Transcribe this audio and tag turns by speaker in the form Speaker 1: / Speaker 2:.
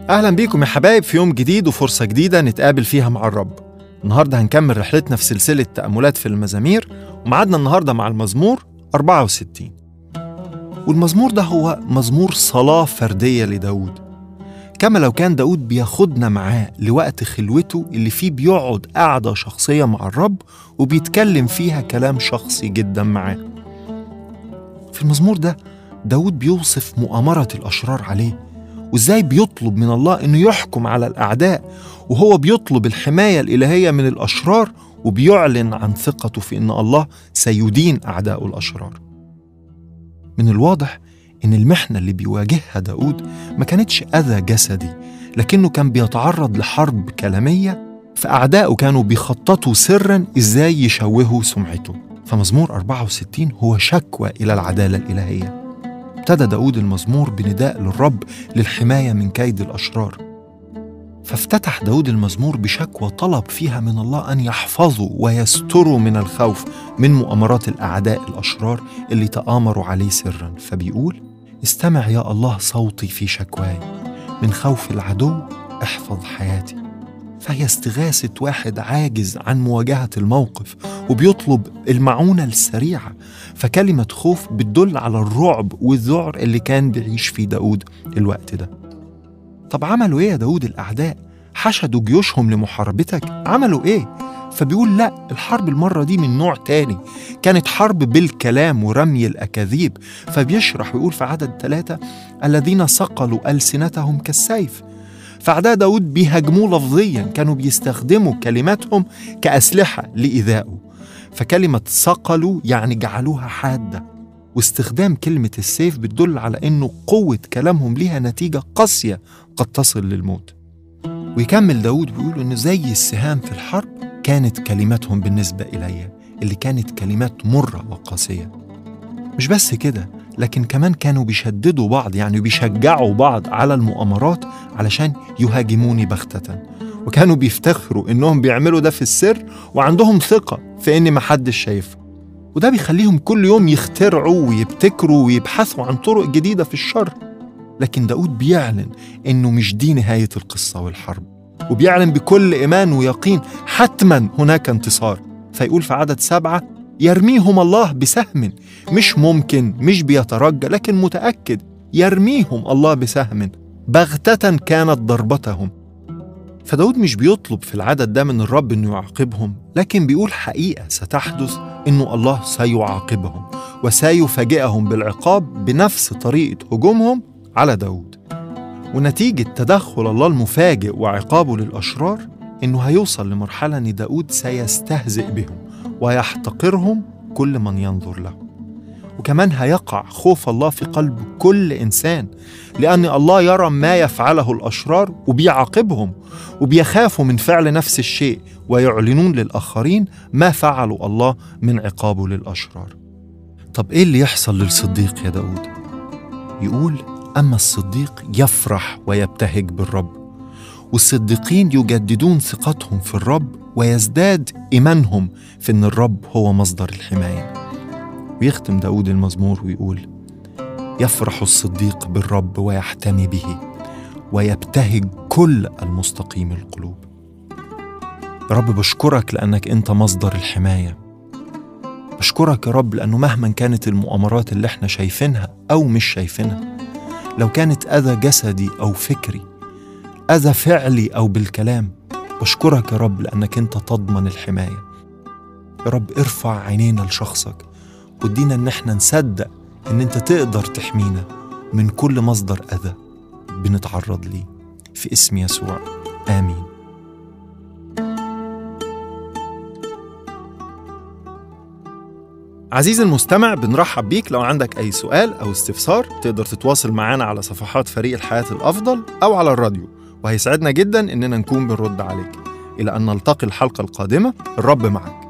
Speaker 1: أهلا بيكم يا حبايب في يوم جديد وفرصة جديدة نتقابل فيها مع الرب النهاردة هنكمل رحلتنا في سلسلة تأملات في المزامير ومعادنا النهاردة مع المزمور 64 والمزمور ده هو مزمور صلاة فردية لداود كما لو كان داود بياخدنا معاه لوقت خلوته اللي فيه بيقعد قعدة شخصية مع الرب وبيتكلم فيها كلام شخصي جدا معاه في المزمور ده داود بيوصف مؤامرة الأشرار عليه وإزاي بيطلب من الله إنه يحكم على الأعداء وهو بيطلب الحماية الإلهية من الأشرار وبيعلن عن ثقته في إن الله سيدين أعداء الأشرار من الواضح إن المحنة اللي بيواجهها داود ما كانتش أذى جسدي لكنه كان بيتعرض لحرب كلامية فأعداؤه كانوا بيخططوا سرا إزاي يشوهوا سمعته فمزمور 64 هو شكوى إلى العدالة الإلهية ابتدى داود المزمور بنداء للرب للحماية من كيد الأشرار فافتتح داود المزمور بشكوى طلب فيها من الله أن يحفظه ويستره من الخوف من مؤامرات الأعداء الأشرار اللي تآمروا عليه سرا فبيقول استمع يا الله صوتي في شكواي من خوف العدو احفظ حياتي فهي استغاثة واحد عاجز عن مواجهة الموقف وبيطلب المعونة السريعة فكلمة خوف بتدل على الرعب والذعر اللي كان بيعيش فيه داود الوقت ده طب عملوا ايه يا داود الأعداء؟ حشدوا جيوشهم لمحاربتك عملوا ايه؟ فبيقول لا الحرب المرة دي من نوع تاني كانت حرب بالكلام ورمي الأكاذيب فبيشرح ويقول في عدد ثلاثة الذين صقلوا ألسنتهم كالسيف فأعداء داود بيهاجموه لفظيا كانوا بيستخدموا كلماتهم كأسلحة لإيذائه فكلمة صقلوا يعني جعلوها حادة واستخدام كلمة السيف بتدل على أنه قوة كلامهم ليها نتيجة قاسية قد تصل للموت ويكمل داود بيقول أنه زي السهام في الحرب كانت كلماتهم بالنسبة إلي اللي كانت كلمات مرة وقاسية مش بس كده لكن كمان كانوا بيشددوا بعض يعني بيشجعوا بعض على المؤامرات علشان يهاجموني بغتة وكانوا بيفتخروا إنهم بيعملوا ده في السر وعندهم ثقة في إن محدش شايفه وده بيخليهم كل يوم يخترعوا ويبتكروا ويبحثوا عن طرق جديدة في الشر لكن داود بيعلن إنه مش دي نهاية القصة والحرب وبيعلن بكل إيمان ويقين حتما هناك انتصار فيقول في عدد سبعة يرميهم الله بسهم مش ممكن مش بيترجى لكن متأكد يرميهم الله بسهم بغتة كانت ضربتهم فداود مش بيطلب في العدد ده من الرب انه يعاقبهم لكن بيقول حقيقة ستحدث انه الله سيعاقبهم وسيفاجئهم بالعقاب بنفس طريقة هجومهم على داود ونتيجة تدخل الله المفاجئ وعقابه للأشرار إنه هيوصل لمرحلة إن داود سيستهزئ بهم ويحتقرهم كل من ينظر له وكمان هيقع خوف الله في قلب كل إنسان لأن الله يرى ما يفعله الأشرار وبيعاقبهم وبيخافوا من فعل نفس الشيء ويعلنون للآخرين ما فعلوا الله من عقابه للأشرار طب إيه اللي يحصل للصديق يا داود؟ يقول أما الصديق يفرح ويبتهج بالرب والصديقين يجددون ثقتهم في الرب ويزداد إيمانهم في أن الرب هو مصدر الحماية ويختم داود المزمور ويقول يفرح الصديق بالرب ويحتمي به ويبتهج كل المستقيم القلوب يا رب بشكرك لأنك أنت مصدر الحماية بشكرك يا رب لأنه مهما كانت المؤامرات اللي احنا شايفينها أو مش شايفينها لو كانت أذى جسدي أو فكري أذى فعلي أو بالكلام بشكرك يا رب لأنك أنت تضمن الحماية يا رب ارفع عينينا لشخصك وادينا إن احنا نصدق إن أنت تقدر تحمينا من كل مصدر أذى بنتعرض ليه في اسم يسوع آمين عزيزي المستمع بنرحب بيك لو عندك أي سؤال أو استفسار تقدر تتواصل معنا على صفحات فريق الحياة الأفضل أو على الراديو وهيسعدنا جدا إننا نكون بنرد عليك إلى أن نلتقي الحلقة القادمة الرب معك